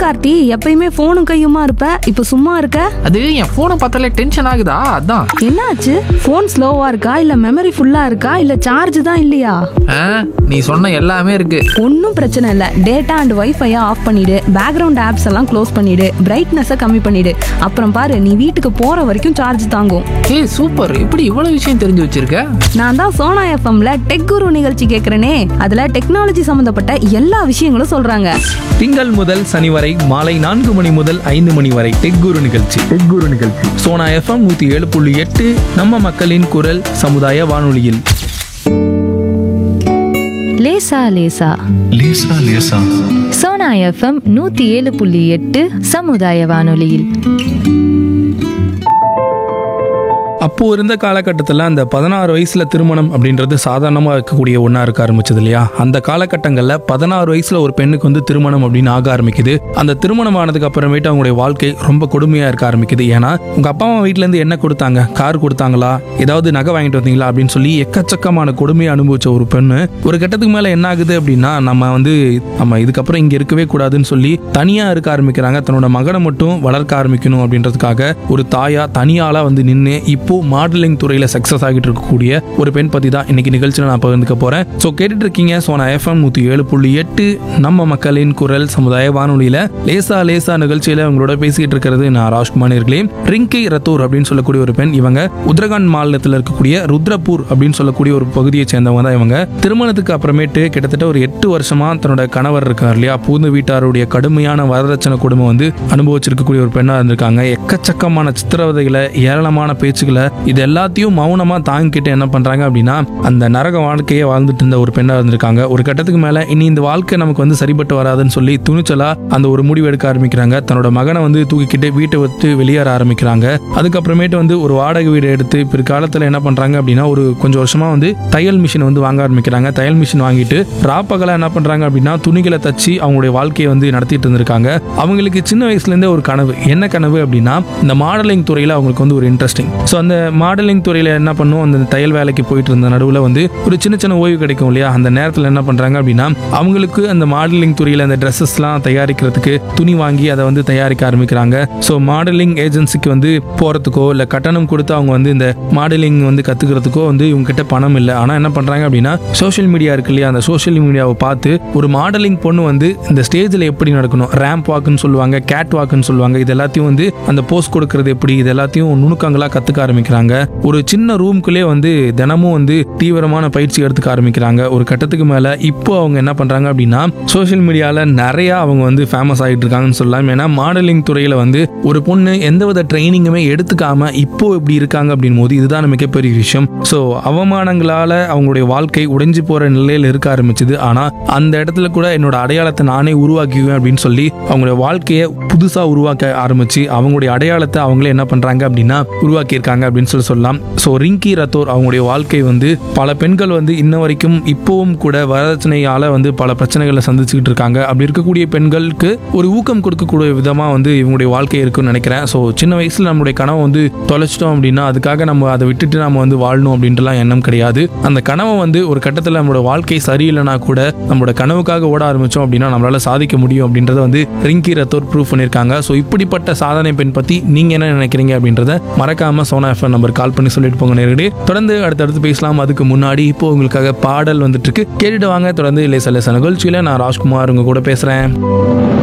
கார்த்தி எப்பயுமே போனும் கையுமா இருப்ப இப்ப சும்மா இருக்க அது என் ஃபோனை பார்த்தாலே டென்ஷன் ஆகுதா அதான் என்னாச்சு போன் ஸ்லோவா இருக்கா இல்ல மெமரி ஃபுல்லா இருக்கா இல்ல சார்ஜ் தான் இல்லையா ஆ, நீ சொன்ன எல்லாமே இருக்கு ஒன்றும் பிரச்சனை இல்லை டேட்டா அண்ட் வைஃபையை ஆஃப் பண்ணிடு பேக்ரவுண்ட் ஆப்ஸ் எல்லாம் க்ளோஸ் பண்ணிடு பிரைட்னஸை கம்மி பண்ணிடு அப்புறம் பாரு நீ வீட்டுக்கு போற வரைக்கும் சார்ஜ் தாங்கும் ஏய் சூப்பர் இப்படி இவ்வளவு விஷயம் தெரிஞ்சு வச்சிருக்க நான் தான் சோனா எஃப்எம்ல டெக் குரு நிகழ்ச்சி கேட்குறேனே அதுல டெக்னாலஜி சம்மந்தப்பட்ட எல்லா விஷயங்களும் சொல்றாங்க திங்கள் முதல் சனி வரை மாலை நான்கு மணி முதல் ஐந்து மணி வரை டெக் குரு நிகழ்ச்சி டெக் குரு நிகழ்ச்சி சோனா எஃப்எம் நூத்தி ஏழு புள்ளி எட்டு நம்ம மக்களின் குரல் சமுதாய வானொலியில் லேசா லேசா லேசா லேசா சோனா எஃப்எம் நூத்தி ஏழு புள்ளி எட்டு சமுதாய வானொலியில் அப்போ இருந்த காலகட்டத்தில் அந்த பதினாறு வயசுல திருமணம் அப்படின்றது சாதாரணமாக இருக்கக்கூடிய ஒன்றா இருக்க ஆரம்பிச்சது இல்லையா அந்த காலகட்டங்களில் பதினாறு வயசுல ஒரு பெண்ணுக்கு வந்து திருமணம் அப்படின்னு ஆக ஆரம்பிக்குது அந்த திருமணம் ஆனதுக்கு அப்புறமேட்டு அவங்களுடைய வாழ்க்கை ரொம்ப கொடுமையா இருக்க ஆரம்பிக்குது ஏன்னா உங்க அப்பா அம்மா வீட்ல இருந்து என்ன கொடுத்தாங்க கார் கொடுத்தாங்களா ஏதாவது நகை வாங்கிட்டு வந்தீங்களா அப்படின்னு சொல்லி எக்கச்சக்கமான கொடுமையை அனுபவிச்ச ஒரு பெண்ணு ஒரு கட்டத்துக்கு மேல என்ன ஆகுது அப்படின்னா நம்ம வந்து நம்ம இதுக்கப்புறம் இங்க இருக்கவே கூடாதுன்னு சொல்லி தனியா இருக்க ஆரம்பிக்கிறாங்க தன்னோட மகனை மட்டும் வளர்க்க ஆரம்பிக்கணும் அப்படின்றதுக்காக ஒரு தாயா தனியாளா வந்து நின்று இப்போ மாடலிங் துறையில சக்சஸ் ஆகிட்டு இருக்கக்கூடிய ஒரு பெண் பத்தி தான் இன்னைக்கு நிகழ்ச்சியில நான் பகிர்ந்துக்க போறேன் ஸோ கேட்டுட்டு இருக்கீங்க ஸோ நான் எஃப்எம் நூத்தி ஏழு புள்ளி எட்டு நம்ம மக்களின் குரல் சமுதாய வானொலியில லேசா லேசா நிகழ்ச்சியில உங்களோட பேசிட்டு இருக்கிறது நான் ராஜ்குமார் இருக்கலே ரிங்கி ரத்தூர் அப்படின்னு சொல்லக்கூடிய ஒரு பெண் இவங்க உத்தரகாண்ட் மாநிலத்தில் இருக்கக்கூடிய ருத்ரப்பூர் அப்படின்னு சொல்லக்கூடிய ஒரு பகுதியை சேர்ந்தவங்க தான் இவங்க திருமணத்துக்கு அப்புறமேட்டு கிட்டத்தட்ட ஒரு எட்டு வருஷமா தன்னோட கணவர் இருக்கார் இல்லையா புகுந்த வீட்டாருடைய கடுமையான வரதட்சணை கொடுமை வந்து அனுபவிச்சிருக்கக்கூடிய ஒரு பெண்ணா இருந்திருக்காங்க எக்கச்சக்கமான சித்திரவதைகளை ஏராளமான பேச்சுகளை இது எல்லாத்தையும் மௌனமா தாங்கிக்கிட்டு என்ன பண்றாங்க அப்படின்னா அந்த நரக வாழ்க்கையை வாழ்ந்துட்டு இருந்த ஒரு பெண்ணா இருந்திருக்காங்க ஒரு கட்டத்துக்கு மேல இனி இந்த வாழ்க்கை நமக்கு வந்து சரிப்பட்டு வராதுன்னு சொல்லி துணிச்சலா அந்த ஒரு முடிவு எடுக்க ஆரம்பிக்கிறாங்க தன்னோட மகனை வந்து தூக்கிக்கிட்டு வீட்டை விட்டு வெளியேற ஆரம்பிக்கிறாங்க அதுக்கப்புறமேட்டு வந்து ஒரு வாடகை வீடு எடுத்து பிற்காலத்துல என்ன பண்றாங்க அப்படின்னா ஒரு கொஞ்சம் வருஷமா வந்து தையல் மிஷின் வந்து வாங்க ஆரம்பிக்கிறாங்க தையல் மிஷின் வாங்கிட்டு ராப்பகலா என்ன பண்றாங்க அப்படின்னா துணிகளை தச்சு அவங்களுடைய வாழ்க்கையை வந்து நடத்திட்டு இருந்திருக்காங்க அவங்களுக்கு சின்ன வயசுல இருந்தே ஒரு கனவு என்ன கனவு அப்படின்னா இந்த மாடலிங் துறையில அவங்களுக்கு வந்து ஒரு இன்ட்ரெஸ்டிங் ஸோ அந்த மாடலிங் துறையில என்ன பண்ணும் அந்த தையல் வேலைக்கு போயிட்டு இருந்த நடுவில் வந்து ஒரு சின்ன சின்ன ஓய்வு கிடைக்கும் இல்லையா அந்த நேரத்தில் என்ன பண்றாங்க அப்படின்னா அவங்களுக்கு அந்த மாடலிங் துறையில அந்த ட்ரெஸ்ஸஸ்லாம் தயாரிக்கிறதுக்கு துணி வாங்கி அதை வந்து தயாரிக்க ஆரம்பிக்கிறாங்க ஸோ மாடலிங் ஏஜென்சிக்கு வந்து போறதுக்கோ இல்லை கட்டணம் கொடுத்து அவங்க வந்து இந்த மாடலிங் வந்து கத்துக்கிறதுக்கோ வந்து இவங்க கிட்ட பணம் இல்லை ஆனால் என்ன பண்றாங்க அப்படின்னா சோஷியல் மீடியா இருக்கு இல்லையா அந்த சோஷியல் மீடியாவை பார்த்து ஒரு மாடலிங் பொண்ணு வந்து இந்த ஸ்டேஜில் எப்படி நடக்கணும் ரேம்ப் வாக்குன்னு சொல்லுவாங்க கேட் வாக்குன்னு சொல்லுவாங்க இது எல்லாத்தையும் வந்து அந்த போஸ்ட் கொடுக்கறது எப்படி இது எல்லாத்தையும் நுணுக்கங்களா கத்துக்க ஆரம்பிக்கிறாங்க ஒரு சின்ன ரூம்குள்ளே வந்து தினமும் வந்து தீவிரமான பயிற்சி எடுத்துக்க ஆரம்பிக்கிறாங்க ஒரு கட்டத்துக்கு மேல இப்போ அவங்க என்ன பண்றாங்க அப்படின்னா சோஷியல் மீடியால நிறைய அவங்க வந்து ஃபேமஸ் ஆகிட்டு இருக்காங்கன்னு சொல்லலாம் ஏன்னா மாடலிங் துறையில வந்து ஒரு பொண்ணு எந்தவித ட்ரைனிங்குமே எடுத்துக்காம இப்போ இப்படி இருக்காங்க அப்படின் போது இதுதான் மிகப்பெரிய விஷயம் ஸோ அவமானங்களால அவங்களுடைய வாழ்க்கை உடைஞ்சு போற நிலையில இருக்க ஆரம்பிச்சது ஆனா அந்த இடத்துல கூட என்னோட அடையாளத்தை நானே உருவாக்கிக்குவேன் அப்படின்னு சொல்லி அவங்களுடைய வாழ்க்கையை புதுசா உருவாக்க ஆரம்பிச்சு அவங்களுடைய அடையாளத்தை அவங்களே என்ன பண்றாங்க அப்படின்னா உருவாக்கி இருக்காங்க அப்படின்னு சொல்லி சொல்லலாம் ஸோ ரிங்கி ரத்தோர் அவங்களுடைய வாழ்க்கை வந்து பல பெண்கள் வந்து இன்ன வரைக்கும் இப்போவும் கூட வரதட்சணையால வந்து பல பிரச்சனைகளை சந்திச்சுக்கிட்டு இருக்காங்க அப்படி இருக்கக்கூடிய பெண்களுக்கு ஒரு ஊக்கம் கொடுக்கக்கூடிய விதமா வந்து இவங்களுடைய வாழ்க்கை இருக்குன்னு நினைக்கிறேன் ஸோ சின்ன வயசுல நம்மளுடைய கனவை வந்து தொலைச்சிட்டோம் அப்படின்னா அதுக்காக நம்ம அதை விட்டுட்டு நம்ம வந்து வாழணும் அப்படின்ட்டுலாம் எண்ணம் கிடையாது அந்த கனவை வந்து ஒரு கட்டத்தில் நம்மளோட வாழ்க்கை சரியில்லைனா கூட நம்மளோட கனவுக்காக ஓட ஆரம்பிச்சோம் அப்படின்னா நம்மளால சாதிக்க முடியும் அப்படின்றத வந்து ரிங்கி ரத்தோர் ப்ரூவ் பண்ணியிருக்காங்க ஸோ இப்படிப்பட்ட சாதனை பெண் பத்தி நீங்க என்ன நினைக்கிறீங்க அப்படின்றத மறக்காம சோனா எஃப்எம் நம்பர் கால் பண்ணி சொல்லிட்டு போங்க நேரடி தொடர்ந்து அடுத்தடுத்து பேசலாம் அதுக்கு முன்னாடி இப்போ உங்களுக்காக பாடல் வந்துட்டு இருக்கு கேட்டுட்டு வாங்க தொடர்ந்து இல்லை சில நிகழ்ச்சியில நான் ராஜ்குமார் உங்க கூட பேசுறேன்